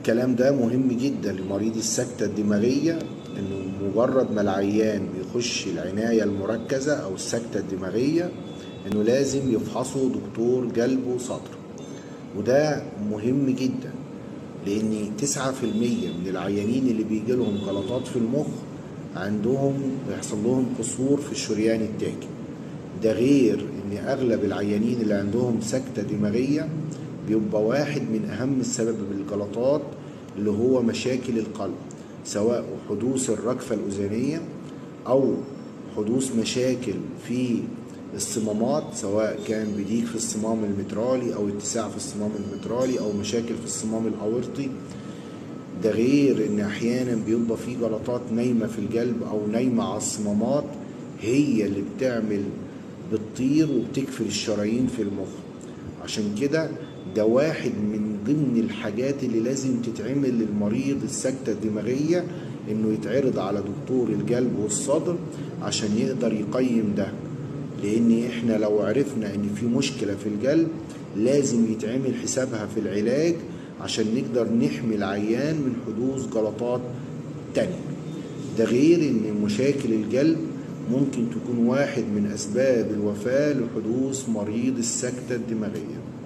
الكلام ده مهم جدا لمريض السكتة الدماغية انه مجرد ما العيان بيخش العناية المركزة او السكتة الدماغية انه لازم يفحصه دكتور قلب وصدر وده مهم جدا لان 9% من العيانين اللي بيجي لهم جلطات في المخ عندهم بيحصل لهم قصور في الشريان التاجي ده غير ان اغلب العيانين اللي عندهم سكتة دماغية بيبقى واحد من اهم السبب بالجلطات اللي هو مشاكل القلب سواء حدوث الركفة الأذنية أو حدوث مشاكل في الصمامات سواء كان بضيق في الصمام المترالي أو اتساع في الصمام المترالي أو مشاكل في الصمام الأورطي ده غير إن أحيانا بيبقى في جلطات نايمة في القلب أو نايمة على الصمامات هي اللي بتعمل بتطير وبتكفل الشرايين في المخ عشان كده ده واحد من ضمن الحاجات اللي لازم تتعمل للمريض السكتة الدماغية انه يتعرض على دكتور القلب والصدر عشان يقدر يقيم ده لان احنا لو عرفنا ان في مشكلة في القلب لازم يتعمل حسابها في العلاج عشان نقدر نحمي العيان من حدوث جلطات تانية ده غير ان مشاكل القلب ممكن تكون واحد من اسباب الوفاة لحدوث مريض السكتة الدماغية